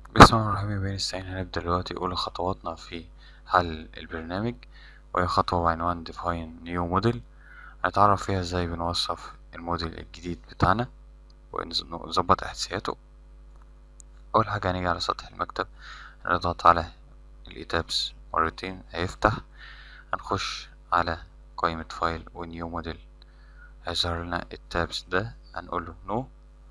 بسم الله الرحمن الرحيم نستعين هنبدأ دلوقتي أولى خطواتنا في حل البرنامج وهي خطوة بعنوان define new model هنتعرف فيها ازاي بنوصف الموديل الجديد بتاعنا ونظبط احداثياته أول حاجة هنيجي على سطح المكتب هنضغط على الإيتابس مرتين هيفتح هنخش على قائمة فايل ونيو موديل هيظهر لنا التابس ده هنقوله نو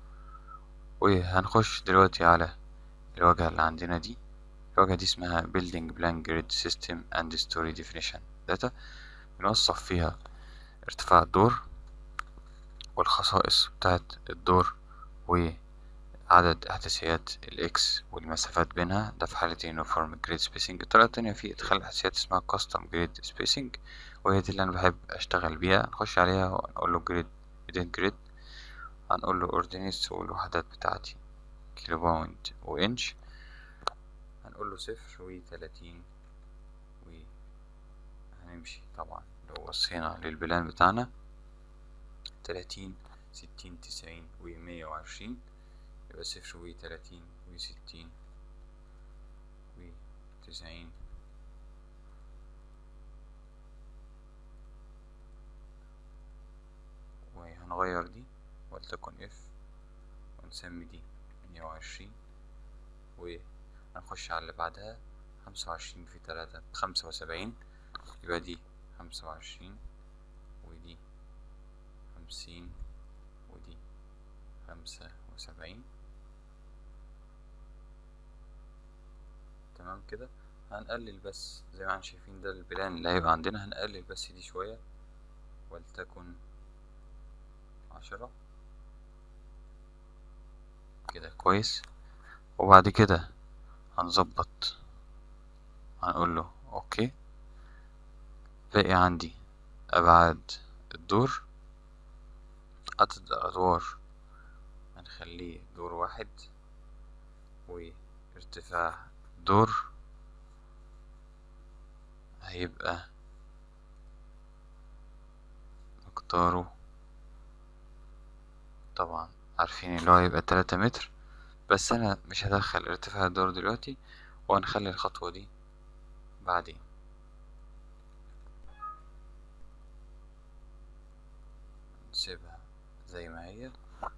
وهنخش دلوقتي على الواجهة اللي عندنا دي الواجهة دي اسمها Building Plan Grid System and Story Definition Data بنوصف فيها ارتفاع الدور والخصائص بتاعت الدور وعدد احداثيات الاكس والمسافات بينها ده في حالة Uniform Grid Spacing الطريقة التانية في ادخال احداثيات اسمها Custom Grid Spacing وهي دي اللي انا بحب اشتغل بيها نخش عليها ونقول له Grid Within Grid هنقول له Ordinates والوحدات بتاعتي كيلو باوند وإنش هنقول له صفر وتلاتين وهنمشي طبعا لو بصينا للبلان بتاعنا تلاتين ستين تسعين ومية وعشرين يبقى صفر وتلاتين وستين وتسعين وهنغير دي ولتكن اف ونسمي دي مية وعشرين وهنخش على اللي بعدها خمسة وعشرين في تلاتة بخمسة وسبعين يبقى دي خمسة وعشرين ودي خمسين ودي خمسة وسبعين تمام كده هنقلل بس زي ما احنا شايفين ده البلان اللي هيبقى عندنا هنقلل بس دي شوية ولتكن عشرة كده كويس وبعد كده هنظبط هنقول له اوكي باقي عندي ابعاد الدور عدد الادوار هنخليه دور واحد وارتفاع الدور هيبقى مقداره طبعا عارفين اللي هو هيبقى تلاتة متر بس انا مش هدخل ارتفاع الدور دلوقتي وهنخلي الخطوة دي بعدين نسيبها زي ما هي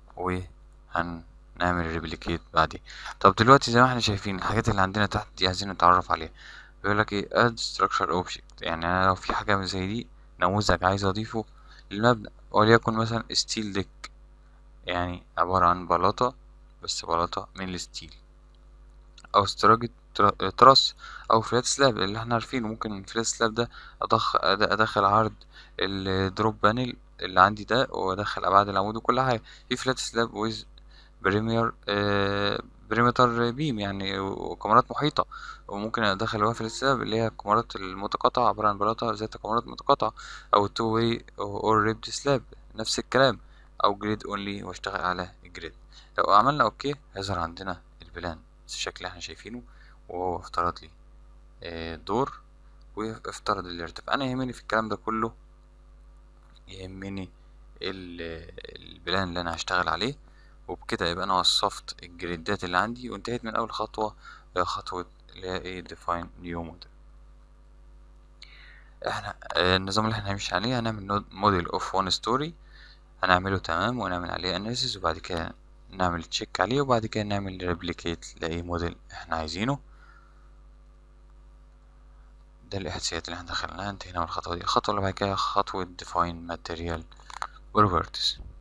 وهنعمل ريبليكيت بعدين طب دلوقتي زي ما احنا شايفين الحاجات اللي عندنا تحت دي عايزين نتعرف عليها بيقولك ايه add structure object يعني انا لو في حاجة زي دي نموذج عايز اضيفه للمبنى وليكن مثلا ستيل ديك يعني عبارة عن بلاطة بس بلاطة من الستيل أو استراجة تراس أو فلات سلاب اللي احنا عارفينه ممكن الفلات سلاب ده أضخ أدخل عرض الدروب بانل اللي عندي ده وأدخل أبعاد العمود وكل حاجة في فلات سلاب ويز بريمير بريمتر بيم يعني كاميرات محيطة وممكن أدخل وافل سلاب اللي هي الكاميرات المتقاطعة عبارة عن بلاطة ذات كاميرات متقاطعة أو تو واي أو ريبد سلاب نفس الكلام او جريد اونلي واشتغل على الجريد لو عملنا اوكي هيظهر عندنا البلان بالشكل اللي احنا شايفينه وهو افترض لي دور وافترض الارتفاع انا يهمني في الكلام ده كله يهمني البلان اللي انا هشتغل عليه وبكده يبقى انا وصفت الجريدات اللي عندي وانتهيت من اول خطوة هي خطوة اللي هي ايه define new model احنا النظام اللي احنا هنمشي عليه هنعمل موديل اوف وان ستوري هنعمله تمام ونعمل عليه اناليسيس وبعد كده نعمل تشيك عليه وبعد كده نعمل ريبليكيت لاي موديل احنا عايزينه ده الاحداثيات اللي احنا دخلناها انتهينا من الخطوه دي الخطوه اللي بعد كده خطوه define material properties